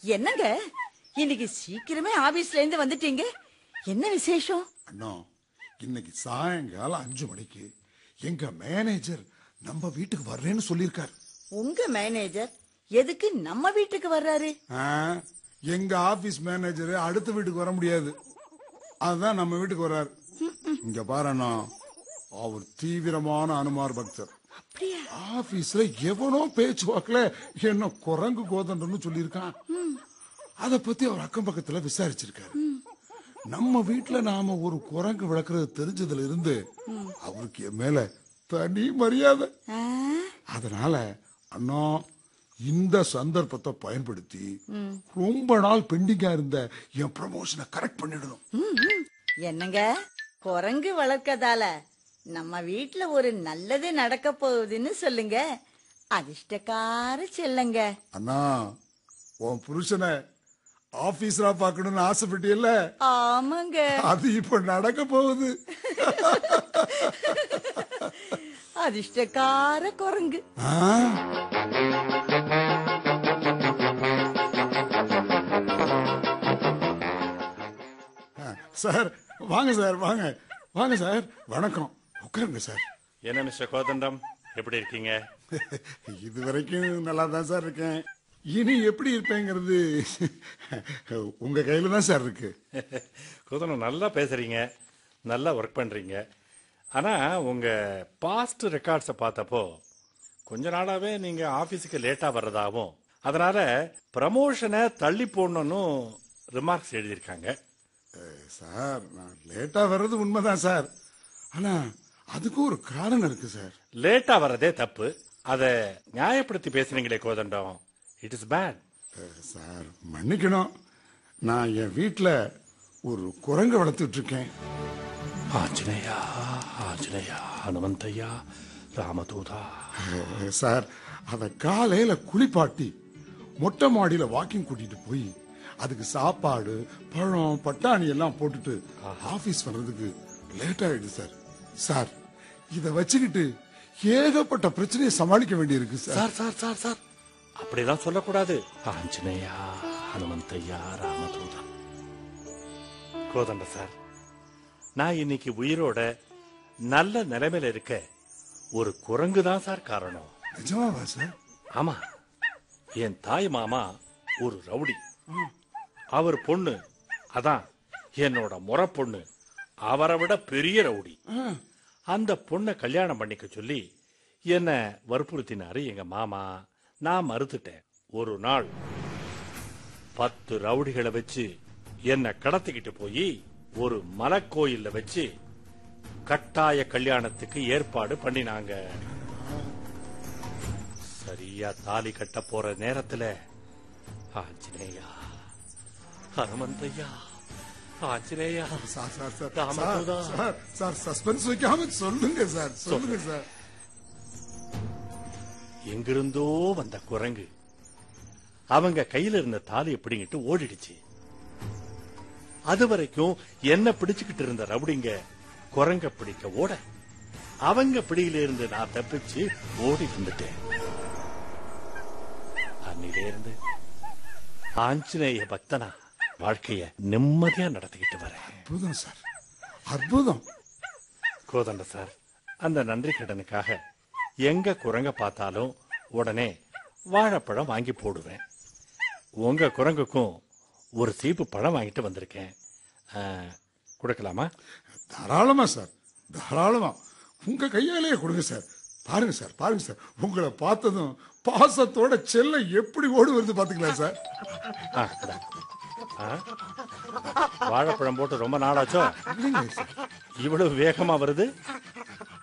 என்னங்க இன்னைக்கு சீக்கிரமே ஆபீஸ்ல இருந்து வந்துட்டீங்க என்ன விசேஷம் அண்ணா இன்னைக்கு சாயங்காலம் அஞ்சு மணிக்கு எங்க மேனேஜர் நம்ம வீட்டுக்கு வர்றேன்னு சொல்லியிருக்காரு உங்க மேனேஜர் எதுக்கு நம்ம வீட்டுக்கு வர்றாரு ஆ, எங்க ஆபீஸ் மேனேஜர் அடுத்த வீட்டுக்கு வர முடியாது அதுதான் நம்ம வீட்டுக்கு வர்றாரு இங்க பாரு அண்ணா அவர் தீவிரமான அனுமார் பக்தர் அப்படியா ஆபீஸ்ல எவனோ பேச்சு வாக்குல என்ன குரங்கு கோதண்டன்னு சொல்லியிருக்கான் அத பத்தி அவர் அக்கம் பக்கத்துல விசாரிச்சிருக்காரு நம்ம வீட்டுல நாம ஒரு குரங்கு வளர்க்கறது தெரிஞ்சதுல இருந்து அவருக்கு என் மேல தனி மரியாதை ஆ, அதனால அண்ணா இந்த சந்தர்ப்பத்தை பயன்படுத்தி ரொம்ப நாள் பெண்டிங்கா இருந்த என் ப்ரமோஷனை கரெக்ட் பண்ணிடணும் ம், ம். என்னங்க குரங்கு வளர்க்கதால நம்ம வீட்ல ஒரு நல்லது நடக்க போகுதுன்னு சொல்லுங்க அதிர்ஷ்டக்கார செல்லுங்க அண்ணா உன் புருஷனை ஆபீஸரா பார்க்கணும்னு ஆசைப்பட்டியல்ல ஆமாங்க அது இப்ப நடக்க போகுது அதிர்ஷ்டக்கார குரங்கு ஆ? ஆ, சார் வாங்க சார் வாங்க வாங்க சார் வணக்கம் உட்காருங்க சார் என்ன மிஸ்டர் கோதண்டம் எப்படி இருக்கீங்க இது வரைக்கும் நல்லா தான் சார் இருக்கேன் இனி எப்படி இருப்பேங்கிறது உங்க கையில தான் சார் இருக்கு கோதண்டம் நல்லா பேசுறீங்க நல்லா ஒர்க் பண்றீங்க ஆனா உங்க பாஸ்ட் ரெக்கார்ட்ஸை பார்த்தப்போ கொஞ்ச நாளாவே நீங்க ஆபீஸுக்கு லேட்டா வர்றதாவும் அதனால ப்ரமோஷனை தள்ளி போடணும்னு ரிமார்க்ஸ் எழுதியிருக்காங்க சார் நான் லேட்டா வர்றது உண்மைதான் சார் ஆனா அதுக்கு ஒரு காரணம் இருக்கு சார் லேட்டா வர்றதே தப்பு அதை நியாயப்படுத்தி பேசுறீங்களே Kothandam it is bad ah, sir மன்னிக்கணும் நான் என் வீட்டுல ஒரு குரங்கு வளர்த்துட்டு இருக்கேன் ஆஞ்சநேயா ஆஞ்சநேயா ஹனுமந்தையா ராமதூதா அஹ், சார் அத காலையில குளிப்பாட்டி மொட்டை மாடியில வாக்கிங் கூட்டிட்டு போய் அதுக்கு சாப்பாடு பழம் பட்டாணி எல்லாம் போட்டுட்டு ஆபீஸ் வர்றதுக்கு லேட் ஆயிடுது சார் சார் இத வச்சுக்கிட்டு ஏகப்பட்ட பிரச்சனையை சமாளிக்க வேண்டியிருக்கு sir sir sir sir sir அப்படிலாம் சொல்லக்கூடாது ஆஞ்சநேயா ஹனுமந்தையா ராமதூதா கோதண்ட சார் நான் இன்னைக்கு உயிரோட நல்ல நிலைமையில இருக்க ஒரு குரங்கு தான் சார் காரணம் நிஜமாவா சார் ஆமா என் தாய் மாமா ஒரு ரவுடி அவர் பொண்ணு அதான் என்னோட முறை பொண்ணு அவரை விட பெரிய ரவுடி அந்த பொண்ணை கல்யாணம் பண்ணிக்க சொல்லி என்ன வற்புறுத்தினாரு எங்க மாமா நான் மறுத்துட்டேன் ஒரு நாள் பத்து ரவுடிகளை வச்சு என்ன கடத்திக்கிட்டு போய் ஒரு மலைக்கோயில்ல வச்சு கட்டாய கல்யாணத்துக்கு ஏற்பாடு பண்ணினாங்க சரியா தாலி கட்ட போற நேரத்துல Anjaneya Hanumanthaiah Anjaneya sir sir sir Ramaduta. Sir, sir sir suspense வைக்காம சொல்லுங்க சார் சொல்லுங்க சார் எங்கிருந்தோ வந்த குரங்கு அவங்க கையில இருந்த தாலியை பிடிங்கிட்டு ஓடிடுச்சு அது வரைக்கும் என்ன பிடிச்சுக்கிட்டு இருந்த ரவுடிங்க குரங்க பிடிக்க ஓட அவங்க பிடியில இருந்து நான் தப்பிச்சு ஓடி வந்துட்டேன் அன்னிலே இருந்து ஆஞ்சநேய பக்தனா வாழ்க்கைய நிம்மதியா நடத்திக்கிட்டு வரேன் அற்புதம் சார் அற்புதம் கோதண்ட சார் அந்த நன்றி கடனுக்காக எங்க குரங்க பார்த்தாலும் உடனே வாழைப்பழம் வாங்கி போடுவேன் உங்க குரங்குக்கும் ஒரு சீப்பு பழம் வாங்கிட்டு வந்திருக்கேன் ஆ, கொடுக்கலாமா தாராளமா சார் தாராளமா உங்க கையாலேயே கொடுங்க சார் பாருங்க சார் பாருங்க சார் உங்களை பார்த்ததும் பாசத்தோட செல்ல எப்படி ஓடி வருது பாத்துக்கலாம் சார் ஆ, இந்தா. ஆ? வாழைப்பழம் போட்டு ரொம்ப நாளாச்சோ இல்லைங்க சார் இவ்வளவு வேகமா வருது